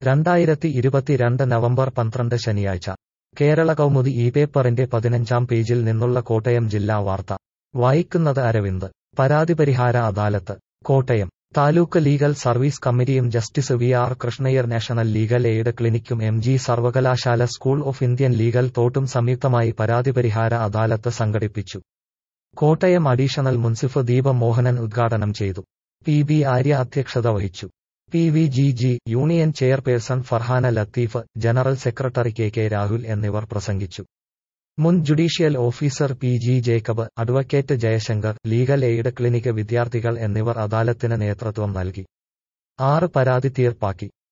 രണ്ടായിരത്തി ഇരുപത്തിരണ്ട് നവംബർ പന്ത്രണ്ട് ശനിയാഴ്ച കേരള കൗമുദി ഈ പേപ്പറിന്റെ പതിനഞ്ചാം പേജിൽ നിന്നുള്ള കോട്ടയം ജില്ലാ വാർത്ത വായിക്കുന്നത് അരവിന്ദ് പരാതിപരിഹാര അദാലത്ത് കോട്ടയം താലൂക്ക് ലീഗൽ സർവീസ് കമ്മിറ്റിയും justice V R Krishna Iyer national legal aid ക്ലിനിക്കും എം ജി സർവകലാശാല സ്കൂൾ ഓഫ് ഇന്ത്യൻ ലീഗൽ തോട്ടും സംയുക്തമായി പരാതിപരിഹാര അദാലത്ത് സംഘടിപ്പിച്ചു കോട്ടയം അഡീഷണൽ മുൻസിഫ് ദീപ മോഹനൻ ഉദ്ഘാടനം ചെയ്തു പി ബി ആര്യ അധ്യക്ഷത വഹിച്ചു P V G G union chairperson Farhana Latheef general secretary K K Rahul എന്നിവർ പ്രസംഗിച്ചു മുൻ judicial officer P G Jacob advocate Jayashankar legal aid clinic വിദ്യാർത്ഥികൾ എന്നിവർ അദാലത്തിന് നേതൃത്വം നൽകി ആറ് പരാതി തീർപ്പാക്കി